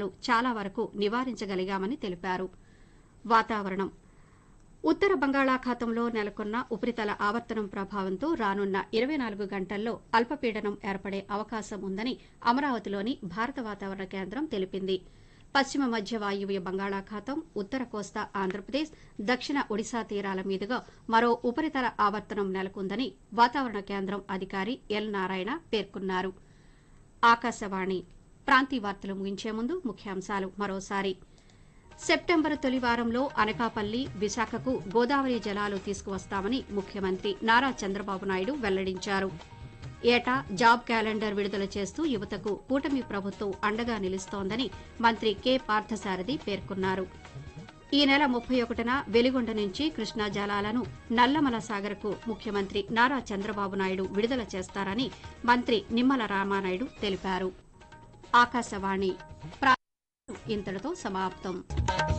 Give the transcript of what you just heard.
ప్రమాదాలు చాలా వరకు నివారించగలిగామని తెలిపారు వాతావరణం ఉత్తర బంగాళాఖాతంలో నెలకొన్న ఉపరితల ఆవర్తనం ప్రభావంతో రానున్న ఇరవై నాలుగు గంటల్లో అల్పపీడనం ఏర్పడే అవకాశం ఉందని అమరావతిలోని భారత వాతావరణ కేంద్రం తెలిపింది పశ్చిమ మధ్య వాయువ్య బంగాళాఖాతం ఉత్తర కోస్తా ఆంధ్రప్రదేశ్ దక్షిణ ఒడిశా తీరాల మీదుగా మరో ఉపరితల ఆవర్తనం నెలకొందని వాతావరణ కేంద్రం అధికారి ఎల్ నారాయణ పేర్కొన్నారు ఆకాశవాణి ప్రాంతీయ వార్తలు ముగించే ముందు ముఖ్యాంశాలు మరోసారి సెప్టెంబర్ తొలి వారంలో అనకాపల్లి విశాఖకు గోదావరి జలాలు తీసుకువస్తామని ముఖ్యమంత్రి నారా చంద్రబాబు నాయుడు వెల్లడించారు ఏటా జాబ్ క్యాలెండర్ విడుదల చేస్తూ యువతకు కూటమి ప్రభుత్వం అండగా నిలుస్తోందని మంత్రి కె పార్థసారథి పేర్కొన్నారు ఈ నెల ముప్పై ఒకటిన వెలిగొండ నుంచి కృష్ణా జలాలను నల్లమల సాగర్కు ముఖ్యమంత్రి నారా చంద్రబాబు నాయుడు విడుదల చేస్తారని మంత్రి నిమ్మల రామానాయుడు తెలిపారు ఆకాశవాణి ప్రా- ఇంతటితో సమాప్తం